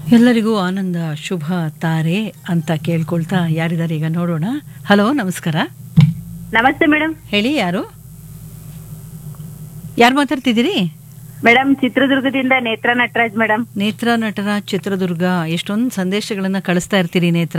ಎಲ್ಲರಿಗೂ ಆನಂದ ಶುಭ ತಾರೆ ಅಂತ ಕೇಳ್ಕೊಳ್ತಾ ಯಾರಿದ್ದಾರೆ ಈಗ ನೋಡೋಣ ಹಲೋ ನಮಸ್ಕಾರ ನಮಸ್ತೆ ಮೇಡಮ್ ಹೇಳಿ ಯಾರು ಯಾರು ಮಾತಾಡ್ತಿದ್ದೀರಿ ಮೇಡಮ್ ಚಿತ್ರದುರ್ಗದಿಂದ ನೇತ್ರ ನಟರಾಜ್ ಮೇಡಮ್ ನೇತ್ರ ನಟರ ಚಿತ್ರದುರ್ಗ ಎಷ್ಟೊಂದು ಸಂದೇಶಗಳನ್ನ ಕಳಿಸ್ತಾ ಇರ್ತೀರಿ ನೇತ್ರ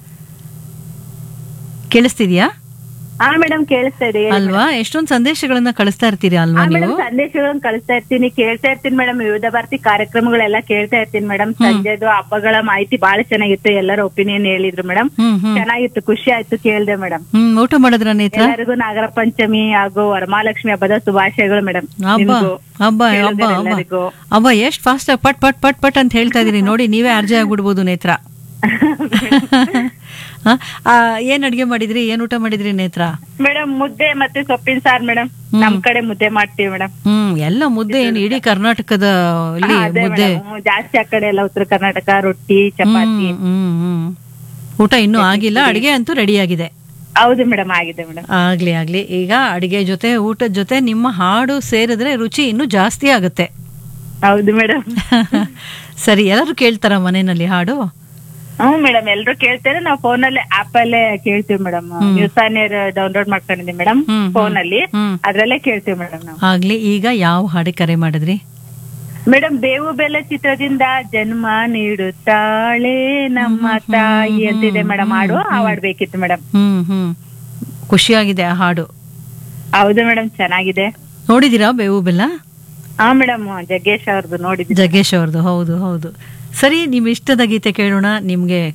ಕೇಳಿಸ್ತಿದ್ಯಾ ಹಾ ಮೇಡಮ್ ಕೇಳಿಸ್ತಾ ಇದೆ ಹೇಳಿ ಅಲ್ವಾ ಎಷ್ಟೊಂದು ಸಂದೇಶಗಳನ್ನ ಕಳಿಸ್ತಾ ಇರ್ತೀರಿ ಅಲ್ವಾ ಮೇಡಮ್ ನೀವು ಸಂದೇಶಗಳನ್ನ ಕಳಿಸ್ತಾ ಇರ್ತೀನಿ ಕೇಳ್ತಾ ಇರ್ತೀನಿ ಮೇಡಮ್ ವಿವಿಧ ಭಾರತಿ ಕಾರ್ಯಕ್ರಮಗಳೆಲ್ಲ ಕೇಳ್ತಾ ಇರ್ತೀನಿ ಮೇಡಮ್ ಸಂಜೆದು ಹಬ್ಬಗಳ ಮಾಹಿತಿ ಬಹಳ ಚೆನ್ನಾಗಿತ್ತು ಎಲ್ಲರ ಒಪಿನಿಯನ್ ಹೇಳಿದ್ರು ಮೇಡಮ್ ಹ್ಮ್ ಹ್ಮ್ ಚೆನ್ನಾಗಿತ್ತು ಖುಷಿ ಆಯ್ತು ಕೇಳ್ದೆ ಮೇಡಮ್ ಹ್ಮ್ ಊಟ ಮಾಡಿದ್ರ ನೇತ್ರ ಎಲ್ಲರಿಗೂ ನಾಗರ ಪಂಚಮಿ ಹಾಗೂ ವರಮಹಾಲಕ್ಷ್ಮಿ ಹಬ್ಬದ ಶುಭಾಶಯಗಳು ಮೇಡಮ್ ಹಬ್ಬ ಹಬ್ಬ ಹಬ್ಬ ಹಬ್ಬ ಎಲ್ಲರಿಗೂ ಹಬ್ಬ ಎಷ್ಟ್ ಫಾಸ್ಟ್ ಪಟ್ ಪಟ್ ಪಟ್ ಪಟ್ ಅಂತ ಹೇಳ್ತಾ ಇದೀರಿ ನೋಡಿ ನೀವೇ ಅರ್ಜಿ ಆಗ್ಬಿಡ್ಬೋದು ನೇತ್ರ ಹ? ಆ, ಏನ್ ಅಡ್ಗೆ ಮಾಡಿದ್ರಿ ಏನ್ ಊಟ ಮಾಡಿದ್ರಿ ನೇತ್ರ ಮೇಡಮ್ ಮುದ್ದೆ ಮತ್ತೆ ಸೊಪ್ಪಿನ ಸಾರ್ ಮೇಡಮ್ ನಮ್ ಕಡೆ ಮುದ್ದೆ ಮಾಡ್ತೀವಿ ಮೇಡಮ್ ಹ್ಮ್ ಎಲ್ಲ ಮುದ್ದೆ ಏನು ಇಡೀ ಕರ್ನಾಟಕದ ಇಲ್ಲಿ ಅದೇ ಮುದ್ದೆ ಮೇಡಮ್ ಜಾಸ್ತಿ ಆ ಕಡೆ ಎಲ್ಲ ಉತ್ತರ ಕರ್ನಾಟಕ ರೊಟ್ಟಿ ಚಪಾತಿ ಹ್ಮ್ ಹ್ಮ್ ಹ್ಮ್ ಊಟ ಇನ್ನೂ ಆಗಿಲ್ಲ ಅಡಿಗೆ ಅಂತೂ ರೆಡಿ ಆಗಿದೆ ಹೌದು ಮೇಡಮ್ ಆಗಿದೆ ಮೇಡಮ್ ಆಗ್ಲಿ ಆಗ್ಲಿ ಈಗ ಅಡಿಗೆ ಜೊತೆ ಊಟದ ಜೊತೆ ನಿಮ್ಮ ಹಾಡು ಸೇರಿದ್ರೆ ರುಚಿ ಇನ್ನೂ ಜಾಸ್ತಿ ಆಗುತ್ತೆ ಹೌದು ಮೇಡಮ್ ಸರಿ ಎಲ್ಲರೂ ಕೇಳ್ತಾರ ಮನೆಯಲ್ಲಿ ಹಾಡು ಹ್ಮ್ ಮೇಡಮ್ ಎಲ್ರು ಕೇಳ್ತಾರೆ ನಾವು ಫೋನ್ ಅಲ್ಲಿ ಆಪ್ ಅಲ್ಲೇ ಕೇಳ್ತೀವಿ ಮೇಡಮ್ ನ್ಯೂಸ್ ಆನಿಯರ್ ಡೌನ್ಲೋಡ್ ಮಾಡ್ಕೊಂಡಿದ್ದೀವಿ ಮೇಡಮ್ ಹ್ಮ್, ಹ್ಮ್. ಫೋನ್ ಅಲ್ಲಿ ಹ್ಮ್ ಅದ್ರಲ್ಲೇ ಕೇಳ್ತೀವಿ ಮೇಡಮ್ ನಾವು ಆಗ್ಲಿ ಈಗ ಯಾವ ಹಾಡು ಕರೆ ಮಾಡಿದ್ರಿ ಮೇಡಮ್ ಬೇವು ಬೆಲ್ಲ ಚಿತ್ರದಿಂದ ಜನ್ಮ ನೀಡುತ್ತಾಳೆ ನಮ್ಮ ತಾಯಿ ಅಂತಿದೆ ಮೇಡಮ್ ಹಾಡು ಆ ಹಾಡ್ ಬೇಕಿತ್ತು ಮೇಡಮ್ ಹ್ಮ್ ಹ್ಮ್ ಖುಷಿಯಾಗಿದೆ ಆ ಹಾಡು ಹೌದು ಮೇಡಮ್ ಚೆನ್ನಾಗಿದೆ ನೋಡಿದೀರಾ ಬೇವು ಬೆಲ್ಲ ಹಾ ಮೇಡಮ್ ಜಗ್ಗೇಶ್ ಅವ್ರದ್ದು ನೋಡಿದ್ವಿ ಜಗ್ಗೇಶ್ ಅವ್ರದ್ದು ಹೌದು ಹೌದು ಸರಿ ನಿಮ್ ಇಷ್ಟದ ಗೀತೆ ಕೇಳೋಣ ನಿಮ್ಗೆ